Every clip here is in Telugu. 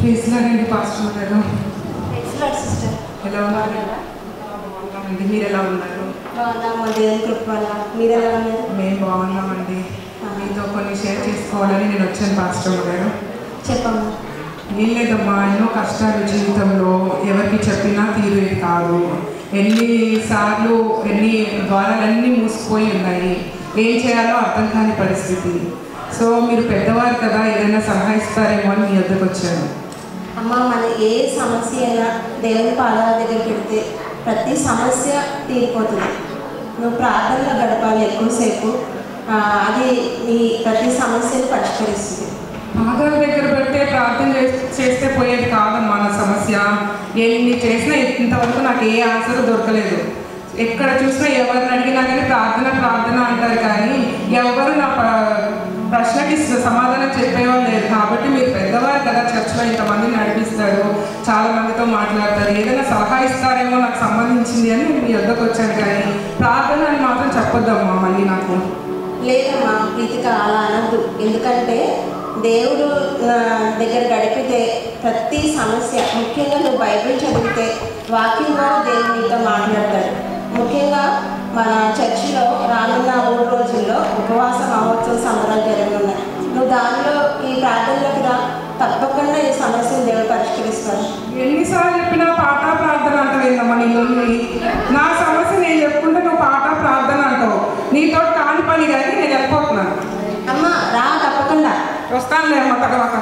ప్లీజ్లానండి పాస్టర్ గారు ఎక్సలెంట్ సిస్టర్ ఎలా ఉన్నారు బాగున్నామండి మీరు ఎలా ఉన్నారు బాగున్నాము దేవుని కృప వల్ల మీరు ఎలా ఉన్నారు మేము బాగున్నామండి మీతో కొన్ని షేర్ చేసుకోవాలని నేను వచ్చాను పాస్టర్ గారు చెప్పమ్మా ఏం లేదమ్మా ఎన్నో కష్టాలు జీవితంలో ఎవరికి చెప్పినా తీరేది కాదు ఎన్నిసార్లు ఎన్ని ద్వారాలన్నీ మూసిపోయి ఉన్నాయి ఏం చేయాలో అర్థం కాని పరిస్థితి సో మీరు పెద్దవారు కదా ఏదైనా సలహా ఇస్తారేమో అని మీ వద్దకు వచ్చాను అమ్మ మన ఏ సమస్య అయినా దేవుని పాదాల దగ్గర పెడితే ప్రతి సమస్య తీరిపోతుంది నువ్వు ప్రార్థనలో గడపాలి ఎక్కువసేపు ఆ, అది నీ ప్రతి సమస్యను పరిష్కరిస్తుంది పాదాల దగ్గర పెడితే ప్రార్థన చేస్- చేస్తే పోయేది కాదమ్మా నా సమస్య ఎన్ని చేసినా ఇంతవరకు నాకు ఏ ఆన్సర్ దొరకలేదు ఎక్కడ చూసినా ఎవరిని అడిగినా కానీ ప్రార్థన ప్రార్థన అంటారు కానీ ఎవరు నా ప్ర- ప్రశ్నకి స- సమాధానం చెప్పేవాళ్ళు లేరు కాబట్టి మీరు పెద్దవారు కదా చర్చ్లో ఇంతమందిని నడిపిస్తారు చాలా మందితో మాట్లాడతారు ఏదైనా సలహా ఇస్తారేమో నాకు సంబంధించింది అని నేను మీ వద్దకు వచ్చాను కానీ ప్రార్థన అని మాత్రం చెప్పొద్దమ్మా మళ్ళీ నాకు లేదమ్మా ప్రీతిక అలా అనద్దు ఎందుకంటే దేవుడు ఆ, దగ్గర గడిపితే ప్రతి సమస్య ముఖ్యంగా నువ్వు బైబిల్ చదివితే వాక్యం ద్వారా దేవుడు నీతో మాట్లాడతాడు ముఖ్యంగా మన చర్చిలో రానున్న మూడు రోజుల్లో ఉపవాస మహోత్సవ సంబరాలు జరగనున్నాయి నువ్వు దానిలో ఈ ప్రార్థనలోకి రా తప్పకుండా ఈ సమస్యను దేవుడు పరిష్కరిస్తాడు ఎన్నిసార్లు చెప్పినా పాట ప్రార్థన అంటావేందమ్మా నీ లొల్లి నా సమస్య నేను చెప్పుకుంటే నువ్వు పాట ప్రార్థన అంటావు నీతో కాని పని కానీ నేను వెళ్ళిపోతున్నాను అమ్మ రా తప్పకుండా వస్తానులే అమ్మ తర్వాత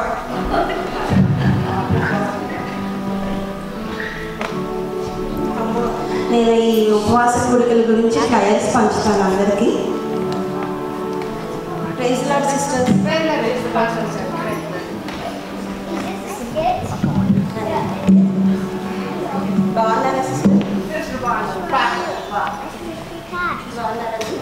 అమ్మో, నేను ఈ ఉపవాస కూడికల గురించి ఫ్లయర్స్ పంచుతాను అందరికీ ప్రైజ్ లాడ్ సిస్టర్ బాగున్నారా సిస్టర్ బాగున్నారండి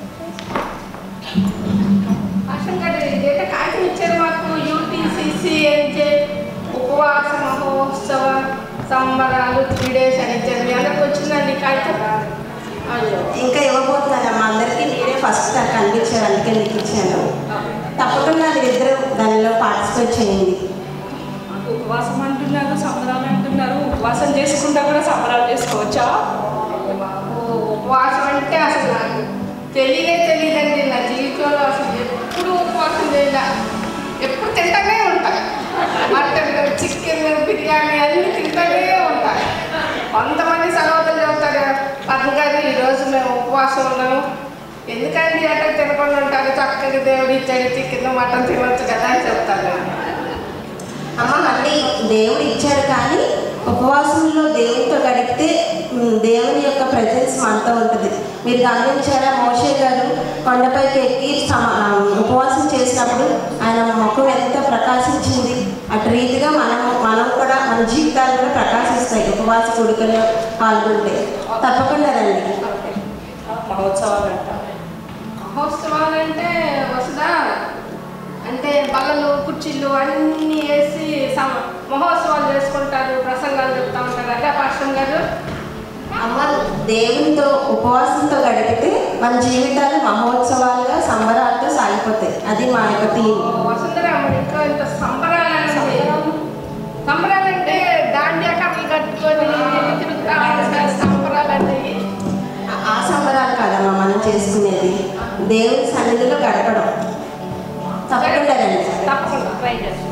అసలు ఇదైతే కాగితం ఇచ్చారు మాకు యూటీసీసీ ఎన్జే ఉపవాస మహోత్సవ సంబరాలు త్రీ డేస్ అని ఇచ్చారు మీ అందరికి వచ్చిందండి కాగితం అయ్యో ఇంకా ఇవ్వబోతున్నానమ్మా అందరికీ మీరే ఫస్ట్ నాకు కనిపించారు అందుకే మీకు ఇచ్చాను తప్పకుండా మీరిద్దరు దానిలో పార్టిసిపేట్ చేయండి ఉపవాసం అంటున్నారు సంబరాలు అంటున్నారు ఉపవాసం చేసుకుంటా కూడా సంబరాలు చేసుకోవచ్చా మాకు ఉపవాసం అంటే అసలు నాకు తెలియనే తెలియదండి నా జీవితంలో అసలు ఎప్పుడు ఉపవాసం చేయలే ఎప్పుడు తింటానే ఉంటా మటన్ చికెన్ బిర్యానీ అన్నీ తింటానే ఉంటా కొంతమంది సలవులు చెబుతారు పద్మ గారు ఈరోజు మేము ఉపవాసం ఉన్నాము ఎందుకండి అట్లా తినకుండా ఉంటారు చక్కగా దేవుడు ఇచ్చాడు చికెన్ మటన్ తినవచ్చు కదా అని చెప్తారు అమ్మ మళ్ళీ దేవుడు ఇచ్చాడు కానీ ఉపవాసంలో దేవునితో గడిపితే ఉమ్, దేవుని యొక్క ప్రజెన్స్ మనతో ఉంటుంది మీరు గమనించారా మోషే గారు కొండపైకి ఎక్కి సమ ఆ, ఉపవాసం చేసినప్పుడు ఆయన ముఖం ఎంత ప్రకాశించింది అటు రీతిగా మనం మనం కూడా మన జీవితాలు కూడా ప్రకాశిస్తాయి ఉపవాస కొడుకులో పాల్గొంటే తప్పకుండా రండి మహోత్సవాలు అంటారు మహోత్సవాలు అంటే వస్తుందా అంటే బల్లలు కుర్చీలు అన్నీ వేసి సమ మహోత్సవాలు చేసుకుంటారు ప్రసంగాలు చెప్తా ఉంటారు అదే పాఠం గారు అమ్మ దేవునితో ఉపవాసంతో గడిపితే మన జీవితాలు మహోత్సవాలుగా సంబరాలతో సాగిపోతాయి అది మా యొక్క థీమ్ వసుంధర మరి ఇంకా ఇంత సంబరాలు అనేది సంబరాలు అంటే దాండియా కట్టలు కట్టుకొని తిరుగుతా ఉంటారు సంబరాలు అంటే ఆ- ఆ సంబరాలు కాదమ్మా మనం చేసుకునేది దేవుని సన్నిధిలో గడపడం తప్పకుండా రండి తప్పకుండా ట్రై చేస్తాం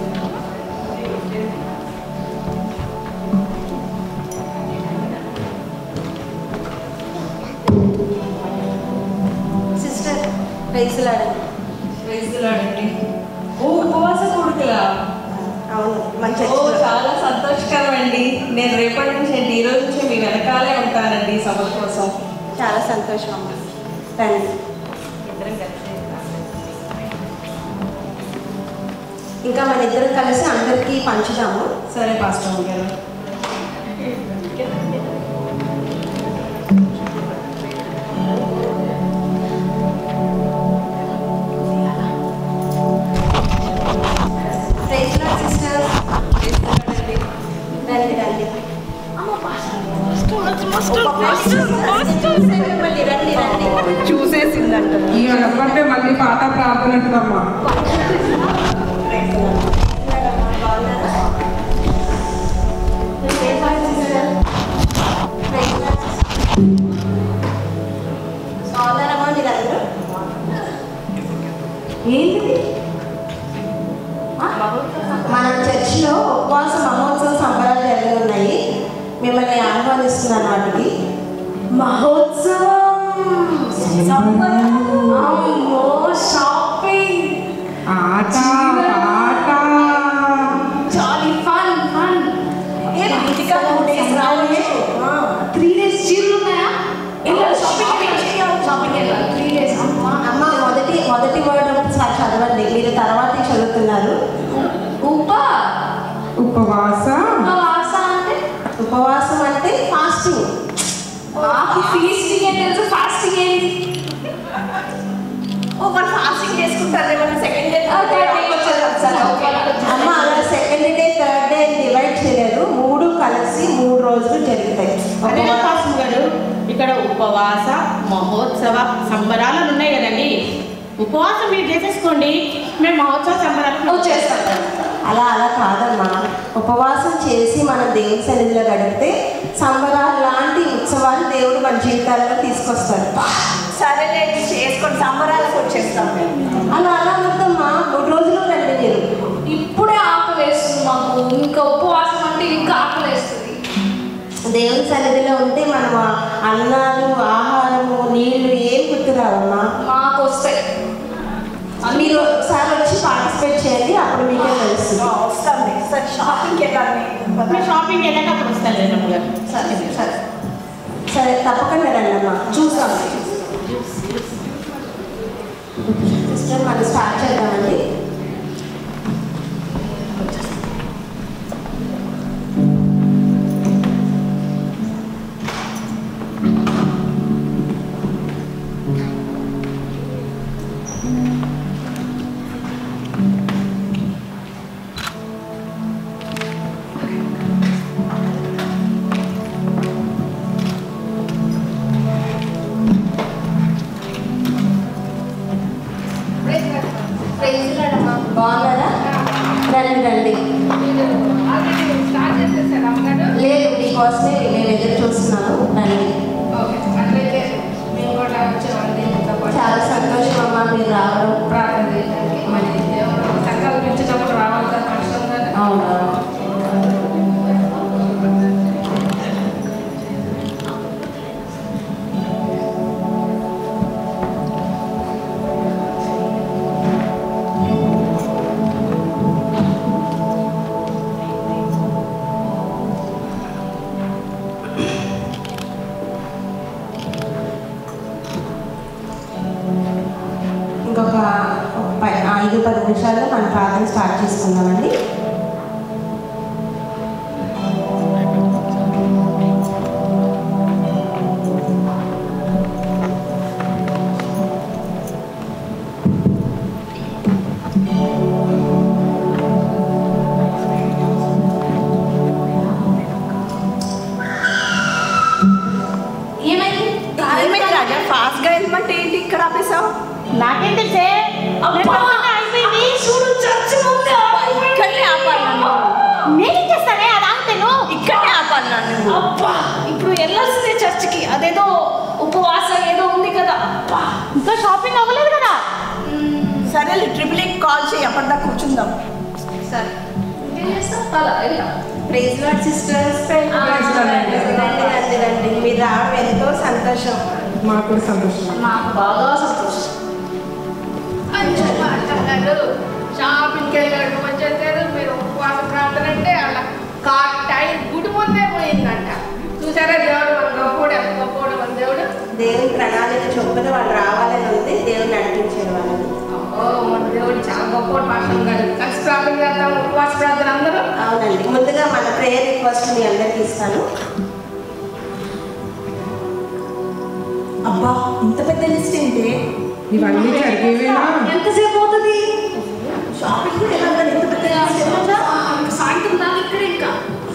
సిస్టర్ రైసులాడండి ప్రైజ్లాడండి ఓ ఉపవాస కొడుకులా అవును మన ఓ చర్చిలో చాలా సంతోషకరం అండి నేను రేపటి నుంచి అండి ఈ రోజు నుంచి మీ వెనకాలే ఉంటానండి ఈ సభ కోసం చాలా సంతోషం అమ్మ రండి ఇద్దరం కలిసి ఇంకా మన ఇద్దరం కలిసి అందరికీ పంచుదాము సరే పాస్టర్ గారు రైసులా సిస్టర్ రండి రండి రండి రండి రండి చూసేసిందంట ఈ అడగంటే మళ్ళీ పాట ప్రార్థన అంటుందమ్మా బాగున్నారా ఏంటిది ఆ? మన చర్చిలో ఉపవాస మహోత్సవ సంబరాలు జరిగి ఉన్నాయి మిమ్మల్ని ఆహ్వానిస్తున్నాను వాటికి మహోత్సవం అమ్మో, షాపింగ్ ఆట పాట జాలీ ఫన్ ఫన్ ఏ ఇంటికా టూ డేస్ రావచ్చు త్రీ డేస్ చీరలు ఉన్నాయా వెళ్ళాలి షాపింగ్ షాపింగ్ వెళ్ళాలి త్రీ డేస్ అమ్మా అమ్మ మొదటి మొదటి వర్డ్ ఒకసారి చదవండి మీరు తర్వాత చదువుతున్నారు ఉప ఉపవాస ఉపవాస అంటే ఉపవాసం అంటే ఫాస్టింగ్ మాకు ఫీస్టింగ్ అని తెలుసు ఫాస్టింగ్ ఏంటి ఓ మరి ఫాస్టింగ్ చేసుకుంటారు మన సెకండ్ డే అమ్మ అలా second day third day divide చేయలేదు మూడు కలిసి మూడు రోజులు జరుగుతాయి అదే ఉపవాసం పాస్టర్ గారు ఇక్కడ ఉపవాస మహోత్సవ సంబరాలు అని ఉన్నాయి కదండి ఉపవాసం మీరు చేసేసుకోండి మేము మహోత్సవ సంబరాలు నువ్వు చేస్తాను అలా అలా కాదమ్మా ఉపవాసం చేసి మనం దేవుని సన్నిధిలో గడిపితే సంబరాలు లాంటి ఉత్సవాలు దేవుడు మన జీవితాల్లో తీసుకొస్తాడు సరేలేండి చేసుకొని సంబరాలకు వచ్చేస్తాం మేము అలా అలా వద్దమ్మా మూడు రోజులు రండి మీరు ఇప్పుడే ఆకలి వేస్తుంది మాకు ఇంకా ఉపవాసం అంటే ఇంకా ఆకలి వేస్తుంది దేవుని సన్నిధిలో ఉంటే మనం ఆ అన్నాలు ఆహారము నీళ్లు ఏం గుర్తురావమ్మా మాకు వస్తాయి మీరు ఒకసారి వచ్చి పార్టిసిపేట్ చేయండి అప్పుడు మీకే తెలుస్తుంది వస్తాం సరే షాపింగ్కి వెళ్ళాలి మేము షాపింగ్ వెళ్ళాక అప్పుడు వస్తాను రేణమ్మ గారు సరే సరే సరే తప్పకుండా రండి అమ్మా చూస్తాం సిస్టర్ మనం స్టార్ట్ చేద్దామండి బాగున్నారా రండి రండి ఆల్రెడీ స్టార్ట్ చేసేసారు అమ్మగారు లేదు మీకోసమే మేము ఎదురు చూస్తున్నాము రండి ఓకే అట్లయితే మేము కూడా వచ్చామండి మీతో పాటు చాలా సంతోషం అమ్మా మీరు రావడం ప్రార్థన చేయడానికి మరి దేవుడు సంకల్పించేటప్పుడు రావాలి కదా కష్టం కదా అవునా ఇంకొక ఒక పై- ఐదు పది నిమిషాల్లో మన ప్రార్థన స్టార్ట్ చేసుకుందామండి ఏమైంది ఏమైంది రాజా ఫాస్ట్గా వెళ్ళమంటే ఏంటి ఇక్కడ ఆపేసావు నాకేం తెలిసే నేను పడుకుంటే అయిపోయింది చూడు చర్చ ముందే ఇక్కడనే ఆపాలి నన్ను నేనేం చేస్తానే అది ఆగుతాను ఇక్కడనే ఆపాలి నన్ను అబ్బా ఇప్పుడు వెళ్ళాల్సిందే చర్చికి అదేదో ఉపవాసం ఏదో ఉంది కదా అబ్బా ఇంకా షాపింగ్ అవ్వలేదు కదా సరే ట్రిపుల్ కాల్ చేయి అప్పటిదాకా కూర్చుందాం సరే ఏం చేస్తాం అలా వెళ్దాం praise lord sisters Praise the Lord. రండి రండి రండి మీరు రావడం ఎంతో సంతోషం మాకు కూడా సంతోషం నాకు బాగా సంతోషం అని చెప్పి అంటున్నారు షాపింగ్కి వెళ్ళాడు వచ్చేసారు మీరు ఉపవాస ప్రార్థన అంటే అలా కా టైం గుడి ముందే పోయిందంట చూసారా దేవుడు మన గొప్పోడు ఎంత గొప్పోడు మన దేవుడు దేవుని ప్రణాళిక చొప్పున వాళ్ళు రావాలని ఉంది దేవుడు నడిపించాడు వాళ్ళని ఓ మన దేవుడు చాలా గొప్పోడు భాషం గారు కలిసి ప్రార్థన చేద్దాం ఉపవాస ప్రార్థన అందరూ అవునండి ముందుగా మన ప్రేయర్ రిక్వెస్ట్ మీ అందరికి ఇస్తాను అబ్బా ఇంత పెద్ద లిస్ట్ ఏంటి ఇవన్నీ జరిగేవేనా ఎంతసేపు అవుతుంది షాపింగ్ కూడా వెళ్ళాలి ఇంత పెద్ద లిస్ట్ ఏంటా? ఇంకా సాయంత్రం దాకా ఇక్కడ ఇంకా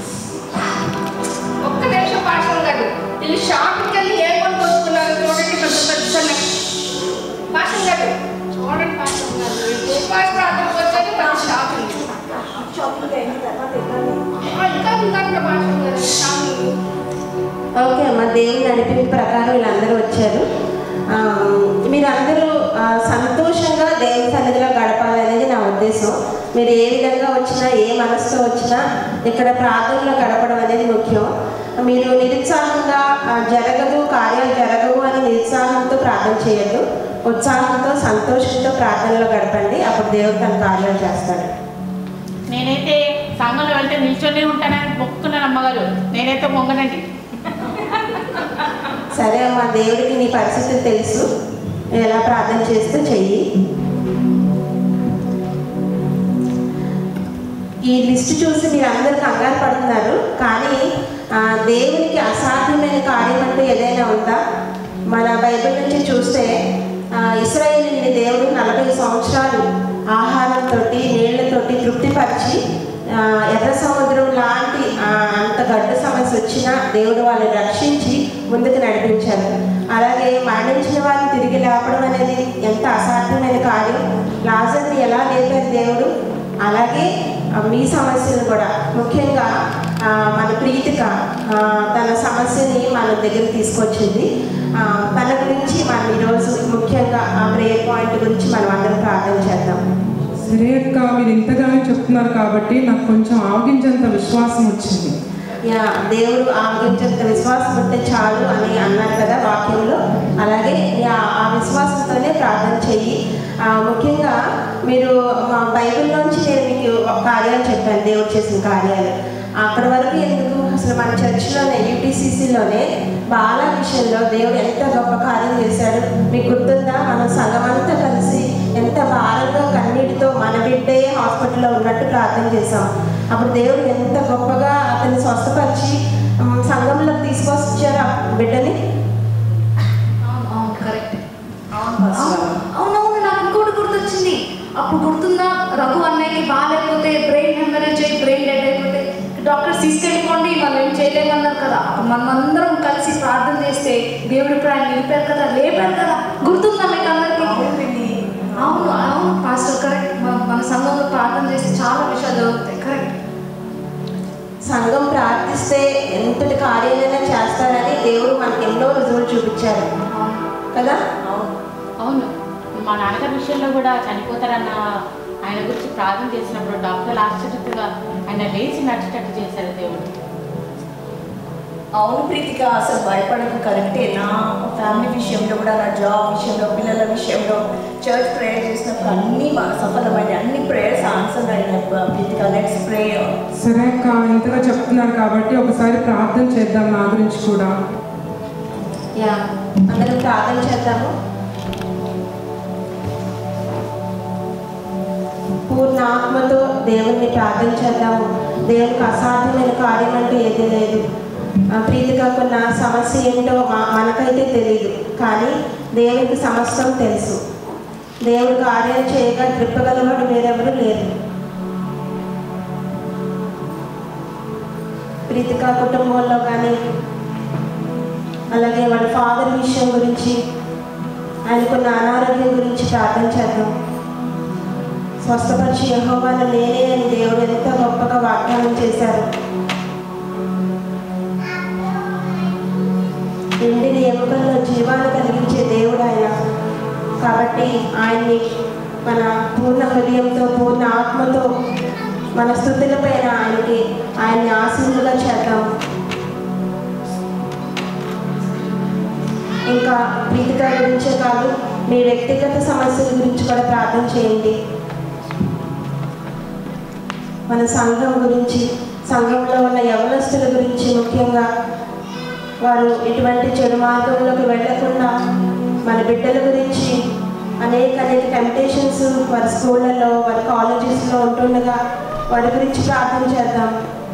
ఒక్క నిమిషం భాషం గారు వీళ్ళు షాపింగ్కి వెళ్ళి ఏ పని కొనుక్కున్నారు చూడండి పెద్ద పెద్ద భాషం గారు చూడండి భాషం గారు వీళ్ళు ఉపవాస ప్రార్థనకు వచ్చేది మన షాపింగ్ షాపింగ్ అయిన తర్వాత వెళ్ళాలి ఇంకా ఉందంట భాషం గారు షాపింగ్ ఓకే అమ్మ దేవుని నడిపింపు ప్రకారం వీళ్ళందరూ వచ్చారు ఆ, మీరందరూ ఆ, సంతోషంగా దేవుని సన్నిధిలో మీరు ఏ విధంగా వచ్చినా ఏ మనసుతో వచ్చినా ఇక్కడ ప్రార్థనలో గడపడం అనేది ముఖ్యం మీరు నిరుత్సాహంగా ఆ, జరగదు కార్యాలు జరగవు అని నిరుత్సాహంతో ప్రార్థన చేయొద్దు ఉత్సాహంతో సంతోషంతో ప్రార్థనలో గడపండి అప్పుడు దేవుడు తన కార్యాలు చేస్తాడు నేనైతే సంఘంలో వెళ్తే నిల్చొని ఉంటానని మొక్కుతున్నాను అమ్మగారు నేనైతే మొంగనండి సరే అమ్మా దేవుడికి నీ పరిస్థితి తెలుసు నువ్వు ఎలా ప్రార్థన చేస్తూ చెయ్యి ఈ లిస్ట్ చూసి మీరు అందరు కంగారు పడుతున్నారు కానీ ఆ, దేవునికి అసాధ్యమైన కార్యం అంటూ ఏదైనా ఉందా మన బైబిల్ నుంచి చూస్తే ఆ, ఇస్రాయేలీని దేవుడు నలభై సంవత్సరాలు ఆహారంతో నీళ్లతోటి తృప్తిపరిచి ఆ, ఎర్ర సముద్రం లాంటి ఆ, అంత గడ్డు సమస్య వచ్చినా దేవుడు వాళ్ళని రక్షించి ముందుకు నడిపించారు అలాగే మరణించిన వారిని తిరిగి లేపడం అనేది ఎంత అసాధ్యమైన కార్యం లాజర్ని ఎలా లేపారు దేవుడు అలాగే ఆ, మీ సమస్యను కూడా ముఖ్యంగా ఆ, మన ప్రీతిక ఆ, తన సమస్యని మన దగ్గర తీసుకొచ్చింది ఆ, తన గురించి మనం ఈరోజు ముఖ్యంగా ఆ ప్రేయర్ పాయింట్ గురించి మనం అందరం ప్రార్థన చేద్దాం సరే అక్క మీరు ఇంతగానో చెప్తున్నారు కాబట్టి నాకు కొంచెం ఆవగించేంత విశ్వాసం వచ్చింది యా దేవుడు ఆవగించేంత విశ్వాసం ఉంటే చాలు అని అన్నారు కదా వాక్యంలో అలాగే యా, ఆ విశ్వాసంతోనే ప్రార్థన చెయ్యి ఆ, ముఖ్యంగా మీరు మా బైబిల్లోంచి నేను మీకు ఒక కార్యాలు చెప్పాను దేవుడు చేసిన కార్యాలు అక్కడ వరకు ఎందుకు అసలు మన చర్చిలోనే యూటీసీసీలోనే బాల విషయంలో దేవుడు ఎంత గొప్ప కార్యం చేశాడు మీకు గుర్తుందా మనం సంఘమంతా కలిసి ఎంత భారంగా కన్నీటితో మన బిడ్డే హాస్పిటల్లో ఉన్నట్టు ప్రార్థన చేశాం అప్పుడు దేవుడు ఎంత గొప్పగా అతన్ని స్వస్థపరిచి ఉమ్, సంఘంలోకి తీసుకొచ్చారు ఆ బిడ్డని అవును అవును కరెక్ట్ అవునవును నాకు ఇంకోటి గుర్తొచ్చింది అప్పుడు గుర్తుందా రఘు అన్నయ్యకి బాగాలేకపోతే బ్రెయిన్ హెమరేజ్ అయ్యి బ్రెయిన్ డెడ్ అయిపోతే డాక్టర్ తీసుకెళ్ళిపోండి మనం ఏం చేయలేమన్నారు కదా అప్పుడు మనం అందరం కలిసి ప్రార్థన చేస్తే దేవుడు ఇప్పుడు ఆయన నిలిపారు కదా లేపారు కదా గుర్తుందా మీకు అందరికీ అవును అవును పాస్టర్ కరెక్ట్ మన మన సంఘంలో ప్రార్థన చేస్తే చాలా విషయాలు జరుగుతాయి కరెక్ట్ సంఘం ప్రార్థిస్తే ఎంతటి కార్యాలైనా చేస్తారని దేవుడు మనకి ఎన్నో రుజువులు చూపించారు కదా అవును మా నాన్నగారి విషయంలో కూడా చనిపోతారన్న ఆయన గురించి ప్రార్థన చేసినప్పుడు డాక్టర్లు ఆశ్చర్యతగా ఆయన లేచి నడిచేటట్టు చేశారు దేవుడు అవును ప్రీతిక అసలు భయపడక కరెక్టే నా ఫ్యామిలీ విషయంలో కూడా నా జాబ్ విషయంలో పిల్లల విషయంలో చర్చ్ ప్రేయర్ చేసినప్పుడు అన్ని మా సఫలమైన అన్ని ప్రేయర్స్ ఆన్సర్ అయిన ప్రీతిక లెట్స్ ప్రే సరే అక్క ఇంతగా చెప్తున్నారు కాబట్టి ఒకసారి ప్రార్థన చేద్దాం నా గురించి కూడా యా అందరం ప్రార్థన చేద్దాము పూర్ణ ఆత్మతో దేవుణ్ణి ప్రార్థన చేద్దాము దేవునికి అసాధ్యమైన కార్యం అంటూ ఏదీ లేదు ఆ, ప్రీతిగా కొన్న సమస్య ఏంటో మా- మనకైతే తెలియదు కానీ దేవునికి సమస్తం తెలుసు దేవుడు కార్యం చేయగా త్రిప్పగలవాడు వేరెవరు లేరు ప్రీతిక కుటుంబంలో కానీ అలాగే వాళ్ళ ఫాదర్ విషయం గురించి ఆయనకున్న అనారోగ్యం గురించి ప్రార్థన చేద్దాం స్వస్థపరిచి యహోవాను నేనే అని దేవుడు ఎంత గొప్పగా వాగ్దానం చేశారు ఎండిన ఎముకల్లో జీవాన్ని కలిగించే దేవుడు ఆయన కాబట్టి ఆయన్ని మన పూర్ణ హృదయంతో పూర్ణ ఆత్మతో మన స్థుతుల పైన ఆయనకి ఆయన్ని ఆశీనులుగా చేద్దాం ఇంకా ప్రీతిగా గురించే కాదు మీ వ్యక్తిగత సమస్యల గురించి కూడా ప్రార్థన చేయండి మన సంఘం గురించి సంఘంలో ఉన్న యవనస్తుల గురించి ముఖ్యంగా వారు ఎటువంటి చెడు మార్గంలోకి వెళ్ళకుండా మన బిడ్డల గురించి అనేక అనేక టెంప్టేషన్స్ వారి స్కూళ్ళల్లో వారి కాలేజెస్లో ఉంటుండగా వారి గురించి ప్రార్థన చేద్దాం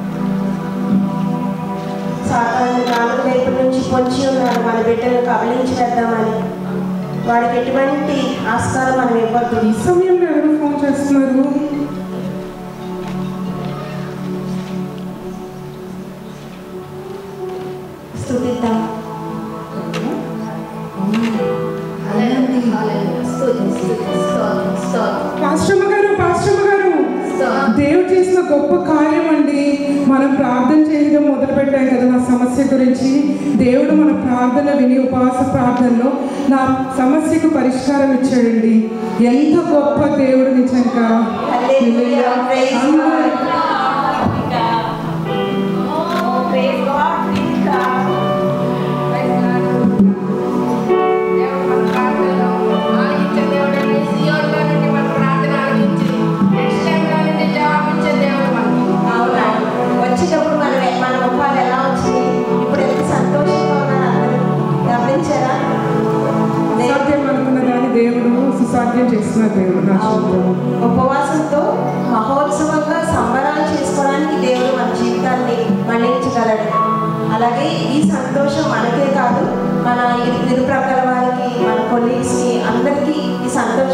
సాధారణ నాలుగు వైపుల నుంచి పొంచి ఉన్నారు మన బిడ్డలు కబలించి వేద్దామని వాడికి ఎటువంటి ఆస్కారం మనం ఇవ్వద్దు ఈ సమయంలో ఎవరు ఫోన్ చేస్తున్నారు స్థుతిద్దాం పాస్టమ్మ గారు పాస్టమ్మ గారు దేవుడు చేసిన గొప్ప కార్యం అండి మనం ప్రార్థన చేయడం మొదలుపెట్టాం కదా నా సమస్య గురించి దేవుడు మన ప్రార్థన విని ఉపవాస ప్రార్థనలో నా సమస్యకు పరిష్కారం ఇచ్చాడండి ఎంత గొప్ప దేవుడు నిజంగా Hallelujah. Praise God. Praise God. Praise God. దేవుడు మన ప్రార్థనలో ఆలకించే దేవుడండి. సియోన్లో నుండి మన ప్రార్థన ఆలకించి, యెరూషలేములో నుండి జవాబిచ్చే దేవుడు మనకి. అవునా వచ్చేటప్పుడు మన మన ముఖాలు ఎలా వచ్చినాయి ఇప్పుడు ఎంత సంతోషంగా ఉన్నారు అందరూ గమనించారా దేవుడు సాధ్యం అనుకున్న దాన్ని దేవుడు సుసాధ్యం చేసిన దేవుడు నా జీవితంలో ఉపవాసంతో మహోత్సవంగా సంబరాలు చేసుకోవడానికి దేవుడు మన జీవితాన్ని మన్నించగలడు అలాగే ఈ సంతోషం మనకే కాదు మన ఇరు ఇరు ప్రక్కల వారికి మన కొలీగ్స్కి అందరికీ ఈ సంతోషం